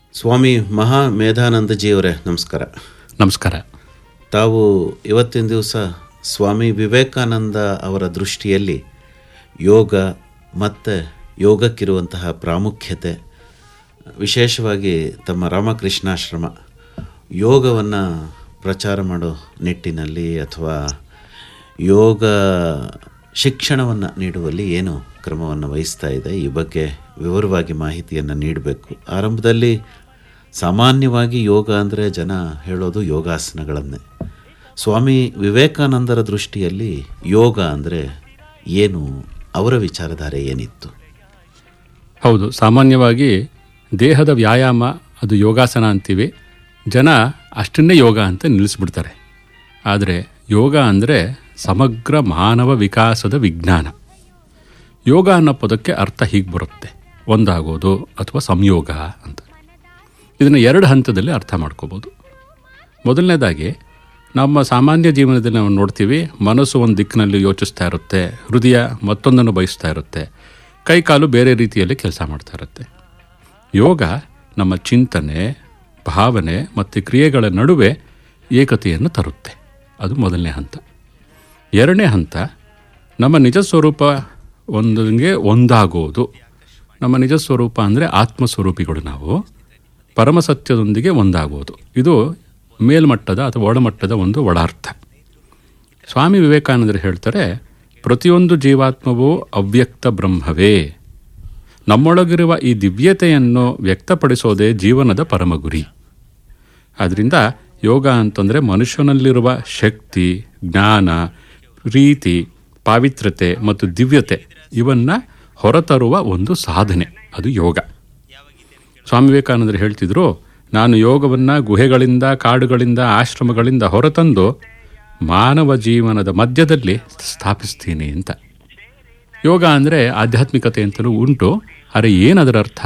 ಸ್ವಾಮಿ ಮಹಾ ಮೇಧಾನಂದಜಿಯವರೇ ನಮಸ್ಕಾರ ನಮಸ್ಕಾರ ತಾವು ಇವತ್ತಿನ ದಿವಸ ಸ್ವಾಮಿ ವಿವೇಕಾನಂದ ಅವರ ದೃಷ್ಟಿಯಲ್ಲಿ ಯೋಗ ಮತ್ತು ಯೋಗಕ್ಕಿರುವಂತಹ ಪ್ರಾಮುಖ್ಯತೆ ವಿಶೇಷವಾಗಿ ತಮ್ಮ ರಾಮಕೃಷ್ಣಾಶ್ರಮ ಯೋಗವನ್ನು ಪ್ರಚಾರ ಮಾಡೋ ನಿಟ್ಟಿನಲ್ಲಿ ಅಥವಾ ಯೋಗ ಶಿಕ್ಷಣವನ್ನು ನೀಡುವಲ್ಲಿ ಏನು ಕ್ರಮವನ್ನು ವಹಿಸ್ತಾ ಇದೆ ಈ ಬಗ್ಗೆ ವಿವರವಾಗಿ ಮಾಹಿತಿಯನ್ನು ನೀಡಬೇಕು ಆರಂಭದಲ್ಲಿ ಸಾಮಾನ್ಯವಾಗಿ ಯೋಗ ಅಂದರೆ ಜನ ಹೇಳೋದು ಯೋಗಾಸನಗಳನ್ನೇ ಸ್ವಾಮಿ ವಿವೇಕಾನಂದರ ದೃಷ್ಟಿಯಲ್ಲಿ ಯೋಗ ಅಂದರೆ ಏನು ಅವರ ವಿಚಾರಧಾರೆ ಏನಿತ್ತು ಹೌದು ಸಾಮಾನ್ಯವಾಗಿ ದೇಹದ ವ್ಯಾಯಾಮ ಅದು ಯೋಗಾಸನ ಅಂತೀವಿ ಜನ ಅಷ್ಟನ್ನೇ ಯೋಗ ಅಂತ ನಿಲ್ಲಿಸ್ಬಿಡ್ತಾರೆ ಆದರೆ ಯೋಗ ಅಂದರೆ ಸಮಗ್ರ ಮಾನವ ವಿಕಾಸದ ವಿಜ್ಞಾನ ಯೋಗ ಅನ್ನೋ ಪದಕ್ಕೆ ಅರ್ಥ ಹೀಗೆ ಬರುತ್ತೆ ಒಂದಾಗೋದು ಅಥವಾ ಸಂಯೋಗ ಅಂತ ಇದನ್ನು ಎರಡು ಹಂತದಲ್ಲಿ ಅರ್ಥ ಮಾಡ್ಕೋಬೋದು ಮೊದಲನೇದಾಗಿ ನಮ್ಮ ಸಾಮಾನ್ಯ ಜೀವನದಲ್ಲಿ ನಾವು ನೋಡ್ತೀವಿ ಮನಸ್ಸು ಒಂದು ದಿಕ್ಕಿನಲ್ಲಿ ಯೋಚಿಸ್ತಾ ಇರುತ್ತೆ ಹೃದಯ ಮತ್ತೊಂದನ್ನು ಬಯಸ್ತಾ ಇರುತ್ತೆ ಕೈಕಾಲು ಬೇರೆ ರೀತಿಯಲ್ಲಿ ಕೆಲಸ ಮಾಡ್ತಾ ಇರುತ್ತೆ ಯೋಗ ನಮ್ಮ ಚಿಂತನೆ ಭಾವನೆ ಮತ್ತು ಕ್ರಿಯೆಗಳ ನಡುವೆ ಏಕತೆಯನ್ನು ತರುತ್ತೆ ಅದು ಮೊದಲನೇ ಹಂತ ಎರಡನೇ ಹಂತ ನಮ್ಮ ನಿಜ ಸ್ವರೂಪ ಒಂದಂಗೆ ಒಂದಾಗೋದು ನಮ್ಮ ನಿಜ ಸ್ವರೂಪ ಅಂದರೆ ಆತ್ಮಸ್ವರೂಪಿಗಳು ನಾವು ಪರಮಸತ್ಯದೊಂದಿಗೆ ಒಂದಾಗೋದು ಇದು ಮೇಲ್ಮಟ್ಟದ ಅಥವಾ ಒಳಮಟ್ಟದ ಒಂದು ಒಳಾರ್ಥ ಸ್ವಾಮಿ ವಿವೇಕಾನಂದರು ಹೇಳ್ತಾರೆ ಪ್ರತಿಯೊಂದು ಜೀವಾತ್ಮವೂ ಅವ್ಯಕ್ತ ಬ್ರಹ್ಮವೇ ನಮ್ಮೊಳಗಿರುವ ಈ ದಿವ್ಯತೆಯನ್ನು ವ್ಯಕ್ತಪಡಿಸೋದೇ ಜೀವನದ ಪರಮ ಗುರಿ ಆದ್ದರಿಂದ ಯೋಗ ಅಂತಂದರೆ ಮನುಷ್ಯನಲ್ಲಿರುವ ಶಕ್ತಿ ಜ್ಞಾನ ರೀತಿ ಪಾವಿತ್ರ್ಯತೆ ಮತ್ತು ದಿವ್ಯತೆ ಇವನ್ನು ಹೊರತರುವ ಒಂದು ಸಾಧನೆ ಅದು ಯೋಗ ಸ್ವಾಮಿ ವಿವೇಕಾನಂದರು ಹೇಳ್ತಿದ್ರು ನಾನು ಯೋಗವನ್ನು ಗುಹೆಗಳಿಂದ ಕಾಡುಗಳಿಂದ ಆಶ್ರಮಗಳಿಂದ ಹೊರತಂದು ಮಾನವ ಜೀವನದ ಮಧ್ಯದಲ್ಲಿ ಸ್ಥಾಪಿಸ್ತೀನಿ ಅಂತ ಯೋಗ ಅಂದರೆ ಆಧ್ಯಾತ್ಮಿಕತೆ ಅಂತಲೂ ಉಂಟು ಆದರೆ ಏನದರ ಅರ್ಥ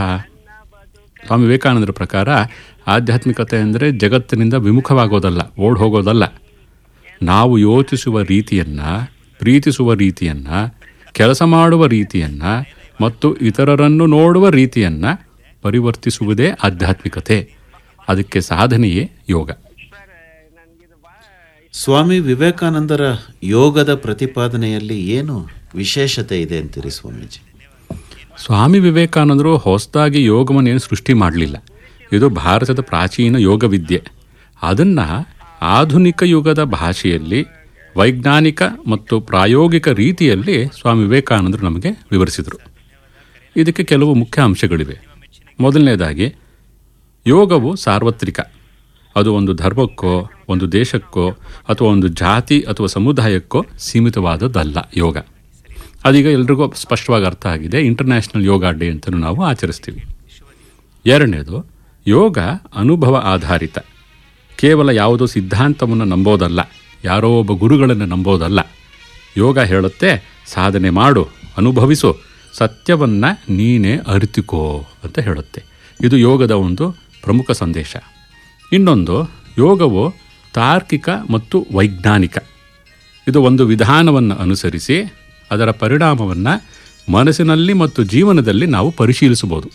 ಸ್ವಾಮಿ ವಿವೇಕಾನಂದರ ಪ್ರಕಾರ ಆಧ್ಯಾತ್ಮಿಕತೆ ಅಂದರೆ ಜಗತ್ತಿನಿಂದ ವಿಮುಖವಾಗೋದಲ್ಲ ಓಡ್ ಹೋಗೋದಲ್ಲ ನಾವು ಯೋಚಿಸುವ ರೀತಿಯನ್ನು ಪ್ರೀತಿಸುವ ರೀತಿಯನ್ನು ಕೆಲಸ ಮಾಡುವ ರೀತಿಯನ್ನು ಮತ್ತು ಇತರರನ್ನು ನೋಡುವ ರೀತಿಯನ್ನು ಪರಿವರ್ತಿಸುವುದೇ ಆಧ್ಯಾತ್ಮಿಕತೆ ಅದಕ್ಕೆ ಸಾಧನೆಯೇ ಯೋಗ ಸ್ವಾಮಿ ವಿವೇಕಾನಂದರ ಯೋಗದ ಪ್ರತಿಪಾದನೆಯಲ್ಲಿ ಏನು ವಿಶೇಷತೆ ಇದೆ ಅಂತೀರಿ ಸ್ವಾಮೀಜಿ ಸ್ವಾಮಿ ವಿವೇಕಾನಂದರು ಹೊಸದಾಗಿ ಯೋಗವನ್ನು ಏನು ಸೃಷ್ಟಿ ಮಾಡಲಿಲ್ಲ ಇದು ಭಾರತದ ಪ್ರಾಚೀನ ಯೋಗ ವಿದ್ಯೆ ಅದನ್ನು ಆಧುನಿಕ ಯುಗದ ಭಾಷೆಯಲ್ಲಿ ವೈಜ್ಞಾನಿಕ ಮತ್ತು ಪ್ರಾಯೋಗಿಕ ರೀತಿಯಲ್ಲಿ ಸ್ವಾಮಿ ವಿವೇಕಾನಂದರು ನಮಗೆ ವಿವರಿಸಿದರು ಇದಕ್ಕೆ ಕೆಲವು ಮುಖ್ಯ ಅಂಶಗಳಿವೆ ಮೊದಲನೇದಾಗಿ ಯೋಗವು ಸಾರ್ವತ್ರಿಕ ಅದು ಒಂದು ಧರ್ಮಕ್ಕೋ ಒಂದು ದೇಶಕ್ಕೋ ಅಥವಾ ಒಂದು ಜಾತಿ ಅಥವಾ ಸಮುದಾಯಕ್ಕೋ ಸೀಮಿತವಾದದ್ದಲ್ಲ ಯೋಗ ಅದೀಗ ಎಲ್ರಿಗೂ ಸ್ಪಷ್ಟವಾಗಿ ಅರ್ಥ ಆಗಿದೆ ಇಂಟರ್ನ್ಯಾಷನಲ್ ಯೋಗ ಡೇ ಅಂತಲೂ ನಾವು ಆಚರಿಸ್ತೀವಿ ಎರಡನೇದು ಯೋಗ ಅನುಭವ ಆಧಾರಿತ ಕೇವಲ ಯಾವುದೋ ಸಿದ್ಧಾಂತವನ್ನು ನಂಬೋದಲ್ಲ ಯಾರೋ ಒಬ್ಬ ಗುರುಗಳನ್ನು ನಂಬೋದಲ್ಲ ಯೋಗ ಹೇಳುತ್ತೆ ಸಾಧನೆ ಮಾಡು ಅನುಭವಿಸು ಸತ್ಯವನ್ನು ನೀನೇ ಅರಿತುಕೋ ಅಂತ ಹೇಳುತ್ತೆ ಇದು ಯೋಗದ ಒಂದು ಪ್ರಮುಖ ಸಂದೇಶ ಇನ್ನೊಂದು ಯೋಗವು ತಾರ್ಕಿಕ ಮತ್ತು ವೈಜ್ಞಾನಿಕ ಇದು ಒಂದು ವಿಧಾನವನ್ನು ಅನುಸರಿಸಿ ಅದರ ಪರಿಣಾಮವನ್ನು ಮನಸ್ಸಿನಲ್ಲಿ ಮತ್ತು ಜೀವನದಲ್ಲಿ ನಾವು ಪರಿಶೀಲಿಸಬಹುದು